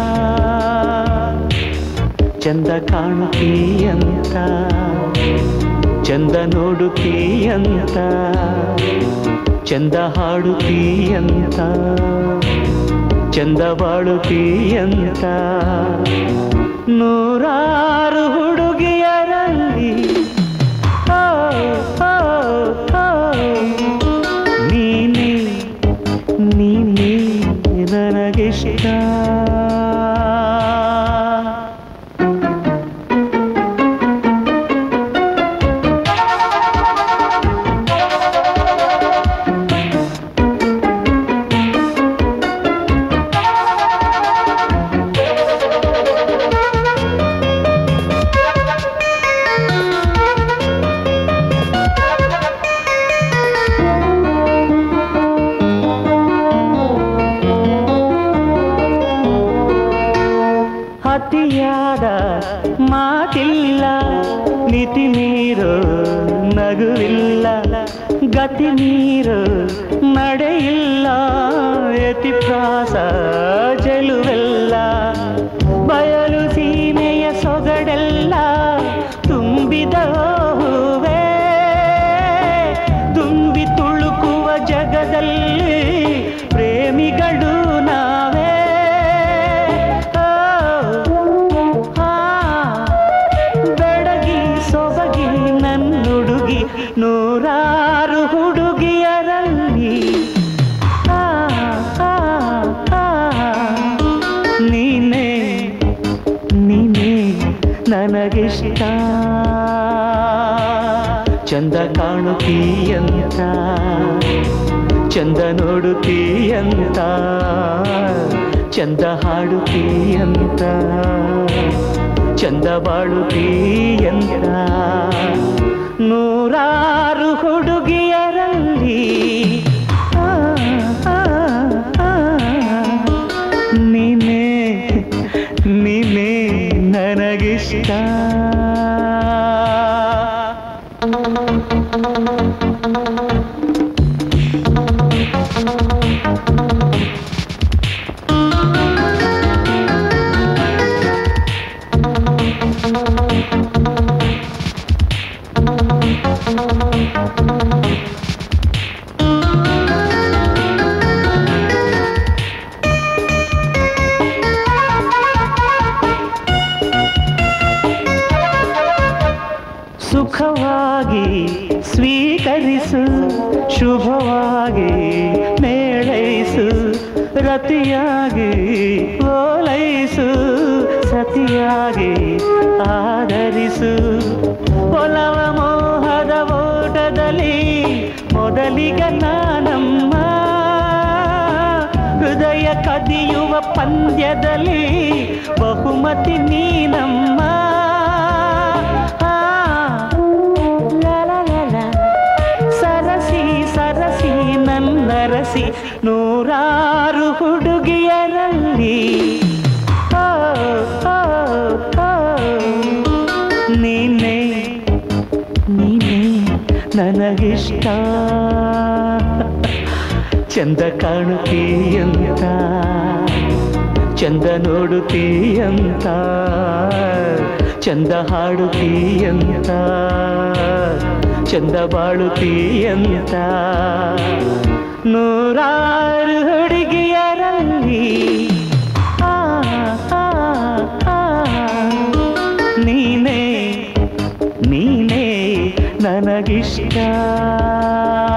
ಚಂದ ಕಾಣುತ್ತೀಯಂತ ಚಂದ ನೋಡುತ್ತೀಯಂತ ಚಂದ ಹಾಡುತ್ತೀಯಂತ ಚಂದ ಬಾಳುತ್ತೀಯಂತ ನೂರಾರು ಹುಡುಗಿಯರಲ್ಲಿ ಓ, ಓ, ಓ, ನೀನೇ ನೀನೇ ನನಗಿಷ್ಟ ಅತಿಯಾದ ಮಾತಿಲ್ಲ ಮಿತಿ ಮೀರು ನಗುವಿಲ್ಲ ಗತಿ ಮೀರು ನಡೆಯಿಲ್ಲ ಯತಿಪ್ರಾಸ ಚೆಲುವೆಲ್ಲ ಬಯಲು ಸೀಮೆಯ ಸೊಗಡೆಲ್ಲ ತುಂಬಿದ ಹೂವೇ ತುಂಬಿ ತುಳುಕುವ ಜಗದಲ್ಲಿ ಪ್ರೇಮಿಗಳು ನಾವೇ ಓ, ಆ, ಬೆಡಗಿ ಸೊಬಗಿ ನನ್ನುಡುಗಿ ನೂರಾರು ಹುಡುಗಿಯರಲ್ಲಿ ಆ, ಆ, ಆ, ನೀನೇ ನೀನೇ ನನಗಿಷ್ಟ ಚಂದ ಕಾಣುತ್ತೀಯಂತ ಚಂದ ನೋಡುತ್ತೀಯಂತ ಚಂದ ಹಾಡುತ್ತೀಯಂತ ಚಂದ ಬಾಳುತ್ತೀಯಂತ ನೂರಾರು ಹುಡುಗಿಯರಲ್ಲಿ ಆ, ಆ, ಆ, ನೀನೇ ನೀನೇ ನನಗಿಷ್ಟ ಸುಖವಾಗಿ ಸ್ವೀಕರಿಸು ಶುಭವಾಗಿ ಮೇಳೈಸು ರತಿಯಾಗಿ ಓಲೈಸು ಸತಿಯಾಗಿ ಆಧರಿಸು ಒಲವ ಮೋಹದ ಓಟದಲ್ಲಿ ಮೊದಲಿಗ ನಾನಮ್ಮ ಹೃದಯ ಕದಿಯುವ ಪಂದ್ಯದಲ್ಲಿ ಬಹುಮತಿ ನೀನಮ್ಮ ಆ, ಲ, ಲ, ಲ, ಲ. ಸರಸಿ ಸರಸಿ ನನ್ನರಸಿ ನೂರಾರು ಹುಡುಗಿಯರಲ್ಲಿ ಓ, ಓ, ಓ, ನೀನೇ ನೀನೇ ನನಗಿಷ್ಟ ಚಂದ ಕಾಣುತ್ತೀಯಂತ ಚಂದ ನೋಡುತ್ತೀಯಂತ ಚಂದ ಹಾಡುತ್ತೀಯಂತ ಚಂದ ಬಾಳುತ್ತೀಯಂತ ನೂರಾರು ಹುಡುಗಿಯರಲ್ಲಿ ಆ, ಆ, ಆ, ನೀನೇ ನೀನೇ ನನಗಿಷ್ಟ